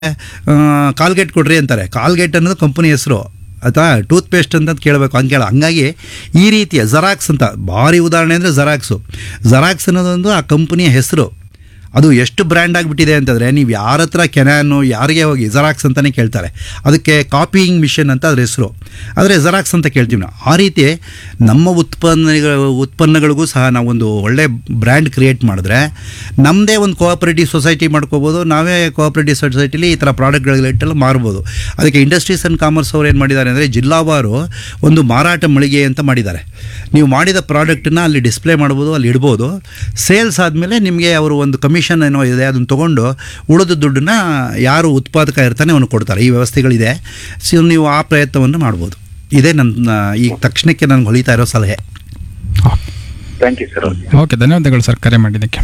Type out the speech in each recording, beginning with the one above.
Colgate ಕೊಡ್ರಿ ಅಂತಾರೆ Colgate ಅನ್ನೋದು ಕಂಪನಿ ಹೆಸರು ಅಥವಾ ಟೂತ್ ಪೇಸ್ಟ್ ಅಂತ ಕೇಳಬೇಕು ಹಂಗೆ ಕೇಳ ಹಂಗಾಗಿ ಈ ರೀತಿಯ ಜರಾಕ್ಸ್ ಅಂತ ಭಾರಿ ಉದಾಹರಣೆ ಅಂದರೆ ಜರಾಕ್ಸು ಜರಾಕ್ಸ್ ಅನ್ನೋದೊಂದು ಆ ಕಂಪನಿಯ ಹೆಸರು ಅದು ಎಷ್ಟು ಬ್ರ್ಯಾಂಡ್ ಆಗಿಬಿಟ್ಟಿದೆ ಅಂತಂದರೆ ನೀವು ಯಾರ ಹತ್ರ ಕೆನಾನು ಯಾರಿಗೆ ಹೋಗಿ ಜೆರಾಕ್ಸ್ ಅಂತಲೇ ಕೇಳ್ತಾರೆ ಅದಕ್ಕೆ ಕಾಪಿಯಿಂಗ್ ಮಿಷನ್ ಅಂತ ಅದ್ರ ಹೆಸರು ಆದರೆ ಜೆರಾಕ್ಸ್ ಅಂತ ಕೇಳ್ತೀವಿ ನಾವು ಆ ರೀತಿ ನಮ್ಮ ಉತ್ಪನ್ನ ಉತ್ಪನ್ನಗಳಿಗೂ ಸಹ ನಾವೊಂದು ಒಳ್ಳೆ ಬ್ರ್ಯಾಂಡ್ ಕ್ರಿಯೇಟ್ ಮಾಡಿದ್ರೆ ನಮ್ಮದೇ ಒಂದು ಕೋಆಪರೇಟಿವ್ ಸೊಸೈಟಿ ಮಾಡ್ಕೋಬೋದು ನಾವೇ ಕೋಆಪರೇಟಿವ್ ಸೊಸೈಟಿಲಿ ಈ ಥರ ಪ್ರಾಡಕ್ಟ್ಗಳಿಟ್ಟೆಲ್ಲ ಮಾರ್ಬೋದು ಅದಕ್ಕೆ ಇಂಡಸ್ಟ್ರೀಸ್ ಆ್ಯಂಡ್ ಕಾಮರ್ಸ್ ಅವ್ರು ಏನು ಮಾಡಿದ್ದಾರೆ ಅಂದರೆ ಜಿಲ್ಲಾವಾರು ಒಂದು ಮಾರಾಟ ಮಳಿಗೆ ಅಂತ ಮಾಡಿದ್ದಾರೆ ನೀವು ಮಾಡಿದ ಪ್ರಾಡಕ್ಟನ್ನ ಅಲ್ಲಿ ಡಿಸ್ಪ್ಲೇ ಮಾಡ್ಬೋದು ಅಲ್ಲಿ ಇಡ್ಬೋದು ಸೇಲ್ಸ್ ಆದಮೇಲೆ ನಿಮಗೆ ಅವರು ಒಂದು ಕಮಿಷನ್ ಏನೋ ಇದೆ ಅದನ್ನು ತೊಗೊಂಡು ಉಳಿದ ದುಡ್ಡನ್ನ ಯಾರು ಉತ್ಪಾದಕ ಇರ್ತಾನೆ ಅವನು ಕೊಡ್ತಾರೆ ಈ ವ್ಯವಸ್ಥೆಗಳಿದೆ ಸೊ ನೀವು ಆ ಪ್ರಯತ್ನವನ್ನು ಮಾಡ್ಬೋದು ಇದೇ ನನ್ನ ಈ ತಕ್ಷಣಕ್ಕೆ ನನಗೆ ಹೊಲಿತಾ ಇರೋ ಸಲಹೆ ಥ್ಯಾಂಕ್ ಯು ಸರ್ ಓಕೆ ಧನ್ಯವಾದಗಳು ಸರ್ ಕರೆ ಮಾಡಿದ್ದಕ್ಕೆ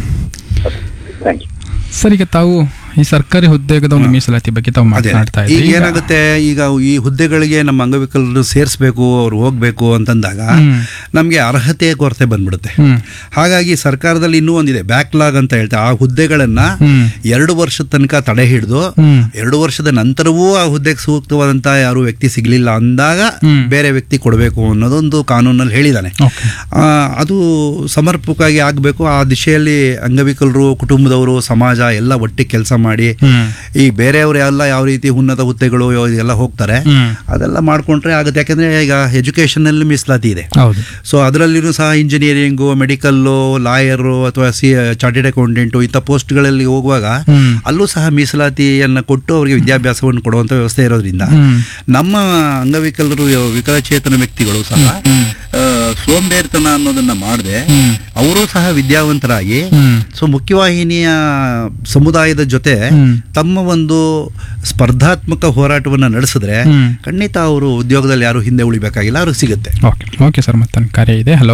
ಥ್ಯಾಂಕ್ ಯು ಸರ್ ಈಗ ತಾವು ಈ ಸರ್ಕಾರಿ ಉದ್ಯೋಗದ ಒಂದು ಮೀಸಲಾತಿ ಬಗ್ಗೆ ತಾವು ಅದೇ ಮಾತನಾಡ್ತಾ ಈಗ ಇದ್ದೀರಿ ಏನಾಗುತ್ತೆ ಈಗ ಈ ಹುದ್ದೆಗಳಿಗೆ ನಮ್ಮ ಅಂಗವಿಕಲರು ಸೇರಿಸ್ಬೇಕು ಅವ್ರು ಹೋಗ್ಬೇಕು ಅಂತಂದಾಗ ಹ್ಮ್. ನಮಗೆ ಅರ್ಹತೆ ಕೊರತೆ ಬಂದ್ಬಿಡುತ್ತೆ ಹ್ಮ್ ಹಾಗಾಗಿ ಸರ್ಕಾರದಲ್ಲಿ ಇನ್ನೂ ಒಂದಿದೆ ಬ್ಯಾಕ್ಲಾಗ್ ಅಂತ ಹೇಳ್ತಾರೆ ಆ ಹುದ್ದೆಗಳನ್ನ ಹ್ಮ್. ಎರಡು ವರ್ಷದ ತನಕ ತಡೆ ಹಿಡಿದು ಹ್ಮ್. ಎರಡು ವರ್ಷದ ನಂತರವೂ ಆ ಹುದ್ದೆಗೆ ಸೂಕ್ತವಾದಂಥ ಯಾರು ವ್ಯಕ್ತಿ ಸಿಗಲಿಲ್ಲ ಅಂದಾಗ ಹ್ಮ್. ಬೇರೆ ವ್ಯಕ್ತಿ ಕೊಡಬೇಕು ಅನ್ನೋದೊಂದು ಕಾನೂನಲ್ಲಿ ಹೇಳಿದ್ದಾನೆ ಓಕೆ ಆ, ಅದು ಸಮರ್ಪಕವಾಗಿ ಆಗಬೇಕು ಆ ದಿಶೆಯಲ್ಲಿ ಅಂಗವಿಕಲರು ಕುಟುಂಬದವರು ಸಮಾಜ ಎಲ್ಲ ಒಟ್ಟಿಗೆ ಕೆಲಸ ಮಾಡಿ ಹ್ಮ್ ಈ ಬೇರೆಯವರು ಎಲ್ಲ ಯಾವ ರೀತಿ ಉನ್ನತ ಹುದ್ದೆಗಳು ಎಲ್ಲ ಹೋಗ್ತಾರೆ ಹ್ಮ್ ಅದೆಲ್ಲ ಮಾಡ್ಕೊಂಡ್ರೆ ಆಗುತ್ತೆ ಯಾಕಂದರೆ ಈಗ ಎಜುಕೇಷನಲ್ಲಿ ಮೀಸಲಾತಿ ಇದೆ ಹೌದು ಸೊ ಅದರಲ್ಲಿಯೂ ಸಹ ಇಂಜಿನಿಯರಿಂಗು ಮೆಡಿಕಲ್ಲು ಲಾಯರು ಅಥವಾ ಸಿ ಚಾರ್ಟೆಡ್ ಅಕೌಂಟೆಂಟು ಇಂಥ ಪೋಸ್ಟ್ಗಳಲ್ಲಿ ಹೋಗುವಾಗ ಹ್ಮ್. ಅಲ್ಲೂ ಸಹ ಮೀಸಲಾತಿಯನ್ನು ಕೊಟ್ಟು ಅವರಿಗೆ ವಿದ್ಯಾಭ್ಯಾಸವನ್ನು ಕೊಡುವಂಥ ವ್ಯವಸ್ಥೆ ಇರೋದ್ರಿಂದ ಹ್ಮ್. ನಮ್ಮ ಅಂಗವಿಕಲರು ವಿಕಲಚೇತನ ವ್ಯಕ್ತಿಗಳು ಸಹ ಆ, ಸೋಂಬೇರಿತನ ಅನ್ನೋದನ್ನ ಮಾಡದೆ ಹ್ಮ್. ಅವರು ಸಹ ವಿದ್ಯಾವಂತರಾಗಿ ಹ್ಮ್ ಸೊ ಮುಖ್ಯವಾಹಿನಿಯ ಸಮುದಾಯದ ಜೊತೆ ಹ್ಮ್. ತಮ್ಮ ಒಂದು ಸ್ಪರ್ಧಾತ್ಮಕ ಹೋರಾಟವನ್ನು ನಡೆಸಿದ್ರೆ ಹ್ಮ್. ಖಂಡಿತ ಅವರು ಉದ್ಯೋಗದಲ್ಲಿ ಯಾರು ಹಿಂದೆ ಉಳಿಬೇಕಾಗಿಲ್ಲ ಅವ್ರಿಗೆ ಸಿಗುತ್ತೆ ಓಕೆ ಓಕೆ ಸರ್ ಮತ್ತೊಂದು ಕಾರ್ಯ ಇದೆ ಹಲೋ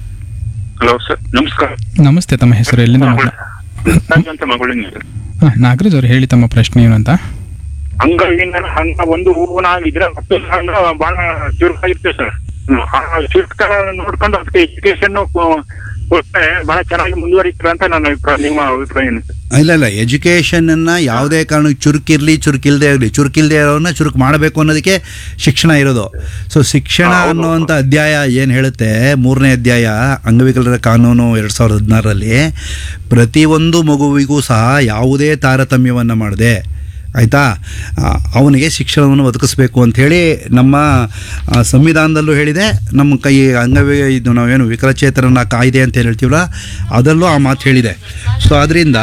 ಹಲೋ ಸರ್ ನಮಸ್ಕಾರ ನಮಸ್ತೆ ತಮ್ಮ ಹೆಸರು ಎಲ್ಲಿಂದ ಮಾತನಾ- ನಾನ್ ಅಂತ ಮಗಳಿಂದ ಹಾ, ನಾಗರಾಜ್ ಅವರು ಹೇಳಿ ತಮ್ಮ ಪ್ರಶ್ನೆ ಏನು ಅಂತ ಅಂಗವಿನ ಹಂಗ ಒಂದು ಹೂವನಾಗಿದ್ರೆ ಮತ್ತೊಂದು ಹಂಗ ಬಹಳ ಚುರುಕಾಗಿರ್ತೇವೆ ಸರ್ ಆ ಚುರುಕ ನೋಡ್ಕೊಂಡು ಅದಕ್ಕೆ ಎಜುಕೇಶನ್ ಕೊಟ್ಟರೆ ಬಹಳ ಚೆನ್ನಾಗಿ ಮುಂದುವರಿತಾರೆ ಅಂತ ನನ್ನ ಅಭಿಪ್ರಾಯ ನಿಮ್ಮ ಅಭಿಪ್ರಾಯ ಏನು ಸರ್ ಇಲ್ಲ ಇಲ್ಲ ಎಜುಕೇಷನನ್ನು ಯಾವುದೇ ಕಾರಣಕ್ಕೆ ಚುರುಕಿರಲಿ ಚುರುಕಿಲ್ಲದೆ ಇರಲಿ ಚುರುಕಿಲ್ಲದೆ ಇರೋರನ್ನ ಚುರುಕು ಮಾಡಬೇಕು ಅನ್ನೋದಕ್ಕೆ ಶಿಕ್ಷಣ ಇರೋದು ಸೊ ಶಿಕ್ಷಣ ಹಾ, ಹೌದು. ಅನ್ನುವಂಥ ಅಧ್ಯಾಯ ಏನು ಹೇಳುತ್ತೆ ಮೂರನೇ ಅಧ್ಯಾಯ ಅಂಗವಿಕಲರ ಕಾನೂನು ಎರಡು ಸಾವಿರದ ಹದಿನಾರರಲ್ಲಿ ಪ್ರತಿಯೊಂದು ಮಗುವಿಗೂ ಸಹ ಯಾವುದೇ ತಾರತಮ್ಯವನ್ನು ಮಾಡದೆ ಆಯಿತಾ ಅವನಿಗೆ ಶಿಕ್ಷಣವನ್ನು ಒದಗಿಸ್ಬೇಕು ಅಂಥೇಳಿ ನಮ್ಮ ಆ, ಸಂವಿಧಾನದಲ್ಲೂ ಹೇಳಿದೆ ನಮ್ಮ ಕೈ ಅಂಗವಿ ಇದು ನಾವೇನು ವಿಕಲಚೇತನನ ಕಾಯ್ದೆ ಅಂತ ಏನು ಹೇಳ್ತೀವಲ್ಲ ಅದರಲ್ಲೂ ಆ ಮಾತು ಹೇಳಿದೆ ಸೊ ಅದರಿಂದ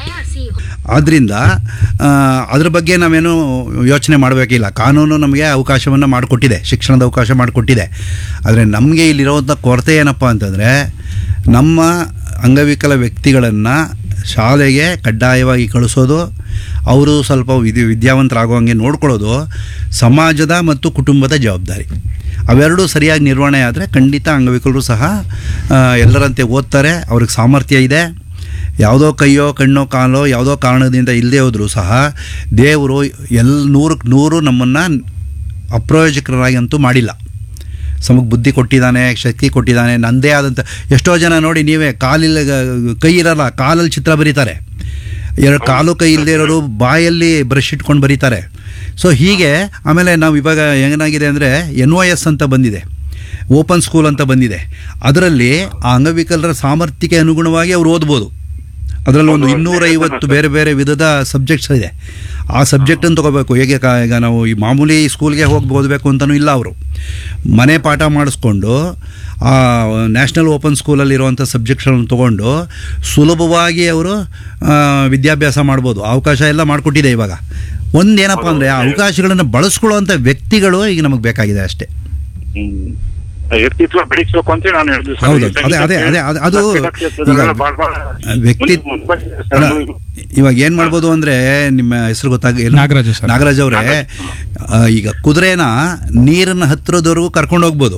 ಆದ್ದರಿಂದ ಆ, ಅದ್ರ ಬಗ್ಗೆ ನಾವೇನು ಯೋಚನೆ ಮಾಡಬೇಕಿಲ್ಲ ಕಾನೂನು ನಮಗೆ ಅವಕಾಶವನ್ನು ಮಾಡಿಕೊಟ್ಟಿದೆ ಶಿಕ್ಷಣದ ಅವಕಾಶ ಮಾಡಿಕೊಟ್ಟಿದೆ ಆದರೆ ನಮಗೆ ಇಲ್ಲಿರೋವಂಥ ಕೊರತೆ ಏನಪ್ಪ ಅಂತಂದರೆ ನಮ್ಮ ಅಂಗವಿಕಲ ವ್ಯಕ್ತಿಗಳನ್ನು ಶಾಲೆಗೆ ಕಡ್ಡಾಯವಾಗಿ ಕಳಿಸೋದು ಅವರು ಸ್ವಲ್ಪ ವಿದ್ಯ ವಿದ್ಯಾವಂತರಾಗುವಂಗೆ ನೋಡ್ಕೊಳ್ಳೋದು ಸಮಾಜದ ಮತ್ತು ಕುಟುಂಬದ ಜವಾಬ್ದಾರಿ ಅವೆರಡೂ ಸರಿಯಾಗಿ ನಿರ್ವಹಣೆ ಆದರೆ ಖಂಡಿತ ಅಂಗವಿಕಲರು ಸಹ ಆ, ಎಲ್ಲರಂತೆ ಓದ್ತಾರೆ ಅವ್ರಿಗೆ ಸಾಮರ್ಥ್ಯ ಇದೆ ಯಾವುದೋ ಕೈಯೋ ಕಣ್ಣೋ ಕಾಲೋ ಯಾವುದೋ ಕಾರಣದಿಂದ ಇಲ್ಲದೆ ಹೋದರೂ ಸಹ ದೇವರು ಎಲ್ ನೂರಕ್ಕೆ ನೂರು ನಮ್ಮನ್ನು ಅಪ್ರಯೋಜಕರಾಗಿ ಅಂತೂ ಮಾಡಿಲ್ಲ ಸಮಕ್ಕೆ ಬುದ್ಧಿ ಕೊಟ್ಟಿದ್ದಾನೆ ಶಕ್ತಿ ಕೊಟ್ಟಿದ್ದಾನೆ ನಂದೇ ಆದಂಥ ಎಷ್ಟೋ ಜನ ನೋಡಿ ನೀವೇ ಕಾಲಿಲ್ಲ ಕೈ ಇರಲ್ಲ ಕಾಲಲ್ಲಿ ಚಿತ್ರ ಬರೀತಾರೆ ಎರಡು ಕಾಲು ಕೈ ಇಲ್ಲದೆ ಇರೋರು ಬಾಯಲ್ಲಿ ಬ್ರಷ್ ಇಟ್ಕೊಂಡು ಬರೀತಾರೆ ಸೊ ಹೀಗೆ ಆಮೇಲೆ ನಾವು ಇವಾಗ ಏನಾಗಿದೆ ಅಂದರೆ ಎನ್ ಒ ಎಸ್ ಅಂತ ಬಂದಿದೆ ಓಪನ್ ಸ್ಕೂಲ್ ಅಂತ ಬಂದಿದೆ ಅದರಲ್ಲಿ ಆ ಅಂಗವಿಕಲರ ಸಾಮರ್ಥ್ಯಕ್ಕೆ ಅನುಗುಣವಾಗಿ ಅವ್ರು ಓದ್ಬೋದು ಅದರಲ್ಲಿ ಒಂದು ಇನ್ನೂರೈವತ್ತು ಬೇರೆ ಬೇರೆ ವಿಧದ ಸಬ್ಜೆಕ್ಟ್ಸ್ ಇದೆ ಆ ಸಬ್ಜೆಕ್ಟನ್ನು ತೊಗೋಬೇಕು ಹೇಗೆ ಕಾ ಈಗ ನಾವು ಈ ಮಾಮೂಲಿ ಸ್ಕೂಲ್ಗೆ ಹೋಗಿ ಓದಬೇಕು ಅಂತಲೂ ಇಲ್ಲ ಅವರು ಮನೆ ಪಾಠ ಮಾಡಿಸ್ಕೊಂಡು ಆ ನ್ಯಾಷನಲ್ ಓಪನ್ ಸ್ಕೂಲಲ್ಲಿರುವಂಥ ಸಬ್ಜೆಕ್ಟ್ಗಳನ್ನು ತೊಗೊಂಡು ಸುಲಭವಾಗಿ ಅವರು ಆ, ವಿದ್ಯಾಭ್ಯಾಸ ಮಾಡ್ಬೋದು ಅವಕಾಶ ಎಲ್ಲ ಮಾಡಿಕೊಟ್ಟಿದೆ ಇವಾಗ ಒಂದೇನಪ್ಪ ಅಂದರೆ ಆ ಅವಕಾಶಗಳನ್ನು ಬಳಸ್ಕೊಳ್ಳುವಂಥ ವ್ಯಕ್ತಿಗಳು ಈಗ ನಮಗೆ ಬೇಕಾಗಿದೆ ಅಷ್ಟೇ ಹ್ಮ್. ವ್ಯಕ್ತಿತ್ವ ಬೆಳೆಸಬೇಕು ಅಂತ ನಾನು ಹೇಳಿದ್ವಿ ಸರ್. ಹೌದು, ಅದೇ- ಅದೇ- ಅದೇ- ಅದು- ಅದು ಕ್ಷೇತ್ರದಲ್ಲೆಲ್ಲ ಈಗ ಭಾಳ- ಭಾಳ ವ್ಯಕ್ತಿ ಮುಂದೆ ಬಂದಿದೆ ಸರ್. ಅಲ್ಲ, ಇವಾಗ ಏನು ಮಾಡ್ಬೋದು ಅಂದರೆ ನಿಮ್ಮ ಹೆಸರು ಗೊತ್ತಾಗ ಏನು? ನಾಗರಾಜು ಸರ್. ನಾಗರಾಜ್ ಅವರೇ ಆ, ಈಗ ಕುದುರೆನ ನೀರನ್ನ ಹತ್ತಿರದವರೆಗೂ ಕರ್ಕೊಂಡು ಹೋಗ್ಬೋದು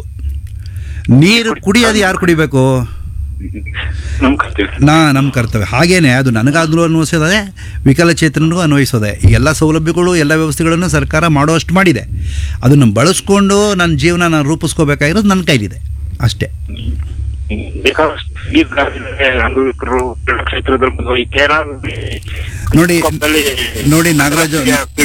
ನೀರು ಕುಡಿಯೋದು ಯಾರು ಕುಡಿಬೇಕು ನಮ್ ಕರ್ತವ್ಯ. ನಾ ನಮ್ಮ ಕರ್ತವ್ಯ ಹಾಗೇನೆ ಅದು ನನಗಾದ್ರೂ ಅನ್ವಯಿಸೋದೆ ವಿಕಲಚೇತನರಿಗೂ ಅನ್ವಯಿಸೋದೆ ಈ ಎಲ್ಲ ಸೌಲಭ್ಯಗಳು ಎಲ್ಲ ವ್ಯವಸ್ಥೆಗಳನ್ನು ಸರ್ಕಾರ ಮಾಡುವಷ್ಟು ಮಾಡಿದೆ ಅದನ್ನು ಬಳಸ್ಕೊಂಡು ನನ್ನ ಜೀವನ ನಾನು ರೂಪಿಸ್ಕೋಬೇಕಾಗಿರೋದು ನನ್ನ ಕೈಲಿದೆ ಅಷ್ಟೇ ಬೇಕಾದಷ್ಟು ಗೀತಗಾರರಿದ್ದಾರೆ, ಅಂಗವಿಕಲರು ಕ್ರೀಡಾ ಕ್ಷೇತ್ರದಲ್ಲಿ ಮುಂದುವರಿಕೆ ನೋಡಿ ನೋಡಿ ನಾಗರಾಜು